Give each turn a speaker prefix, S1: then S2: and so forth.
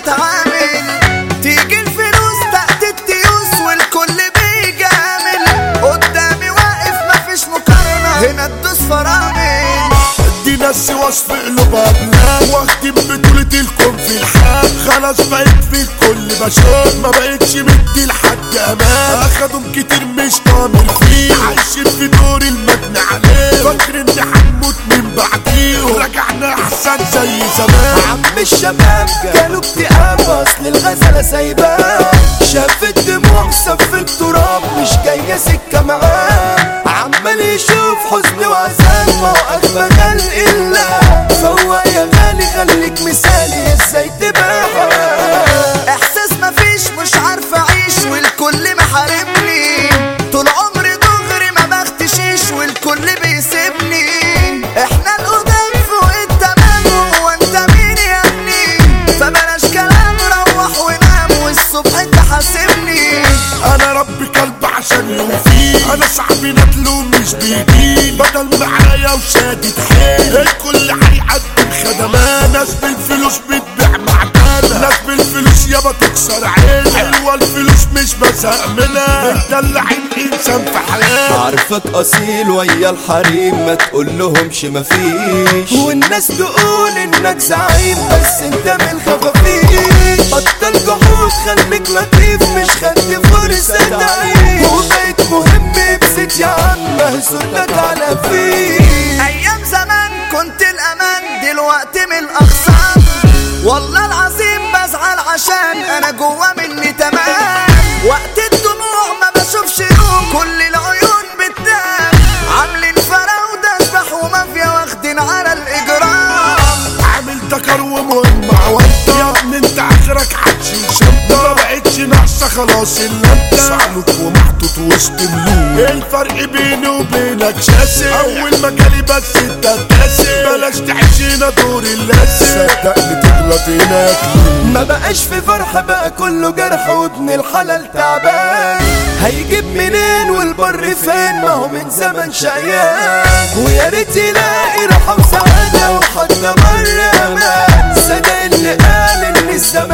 S1: بتعامل تيجي الفلوس تحت التيوس والكل بيجامل قدامي واقف مفيش مقارنة هنا تدوس فرامل
S2: دي ناس وصف قلوبها بلاد واختم بطولة الكون في الحال خلاص بقيت في الكل بشوف ما بقتش مدي لحد امان اخدوا كتير مش ضامن فيه عايشين في دور المبني عليه فاكر ان هنموت من بعديه رجعنا احسن زي زمان
S3: عم الشباب جاله اكتئاب اصل الغزالة سايباه شاف الدموع سف التراب مش جاية سكة معاه عمال يشوف حزن وعذاب ما هو اغبى خلق الله فهو يا غالي خليك مثالي ازاي تباها
S1: احساس مفيش مش عارف اعيش والكل محاربني طول عمري دغري ما بختشيش والكل بيسيبني احنا القدام فوق التمام هو انت مين يا ابني فبلاش كلام روح ونام والصبح تحاسبني
S2: انا ربي كلب عشان يوفيه انا صاحبي ندله مش بيدين بدل معايا وشادد حيل الكل هيقدم خدمات ناس بالفلوس بتبيع معدنة ناس بالفلوس يابا تكسر عين حلوة الفلوس مش بزهق منها بتدلع الانسان في حياة
S3: عارفك اصيل ويا الحريم ما تقول لهمش مفيش والناس تقول انك زعيم بس انت من خفافيش بطل جحود خليك لطيف مش خدت فرصة تعيش وبقيت مهم بست يا عم مهزولك على فيش
S1: ايام زمان كنت الامان دلوقتي من الاخصام والله العظيم بزعل عشان انا جوا مني تمام وقت الدموع ما بشوفش نور كل العيون بتنام عاملين فراودة اسبح ومافيا واخدين على الاجرام
S2: عامل ذكر ومهم عوضت يا ابني انت اخرك هتشيل شنطة ما بقتش ناقصة خلاص الا انت صعلوك ومحطوط وسط ملوك الفرق بيني وبينك شاسع اول ما جالي بس انت تاسع بلاش تعيش هنا دور اللاسع صدقني تغلط هناك
S3: ما بقاش في فرح بقى كله جرح وابن الحلال تعبان هيجيب منين والبر فين ما هو من زمن شقيان ويا ريت يلاقي راحة وسعادة وحتى مرة امان صدق اللي قال ان الزمن